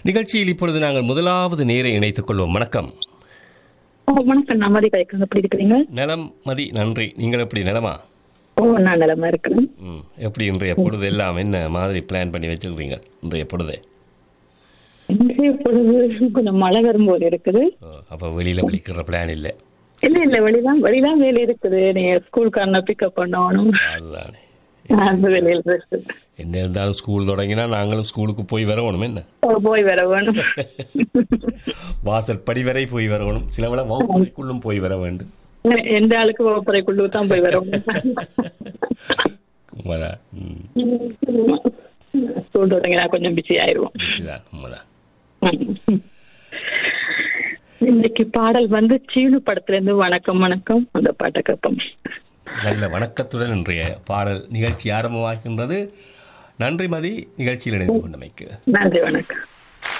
நிகழ்ச்சியில் இப்பொழுது நாங்கள் முதலாவது நேரை இணைத்துக் கொள்வோம் வணக்கம் ஓ வணக்கம் நான் மதி கலைக்கங்க எப்படி இருக்கிறீங்க நலம் மதி நன்றி நீங்கள் எப்படி நலமா ஓ நான் நலமா இருக்கிறேன் ம் எப்படி இன்றைய பொழுது எல்லாம் என்ன மாதிரி பிளான் பண்ணி வச்சிருக்கீங்க இன்றைய பொழுது இன்றைய பொழுது கொஞ்சம் மழை வரும் போது இருக்குது அப்போ வெளியில் விழிக்கிற பிளான் இல்லை இல்ல இல்ல வெளிதான் வெளிதான் வேலை இருக்குது நீங்க ஸ்கூல்காரனை பிக்கப் பண்ணணும் அதுதானே அந்த வேலையில் இருக்குது என்ன இருந்தாலும் ஸ்கூல் தொடங்கினா நாங்களும் ஸ்கூலுக்கு போய் வரணும் என்ன ஓ, போய் வர வேணும் வாசல் படி வரை போய் வரணும் சிலவள வகுப்புக்குள்ளும் போய் வர வேண்டும் எந்த ஆளுக்கு வகுப்பறைக்குள்ளு தான் போய் வர வேணும் உண்மைதான் ம் ஸ்கூல் தொடங்கினா கொஞ்சம் பிஸி ஆயிடுவோம் பிஸிதான் உண்மைதான் ம். இன்னைக்கு பாடல் வந்து சீனு படத்துல இருந்து வணக்கம் வணக்கம் அந்த பாட்டை கேட்போம் நல்ல வணக்கத்துடன் இன்றைய பாடல் நிகழ்ச்சி ஆரம்பமாகின்றது நன்றி மதி நிகழ்ச்சியில் இணைந்து கொண்டமைக்கு நன்றி வணக்கம்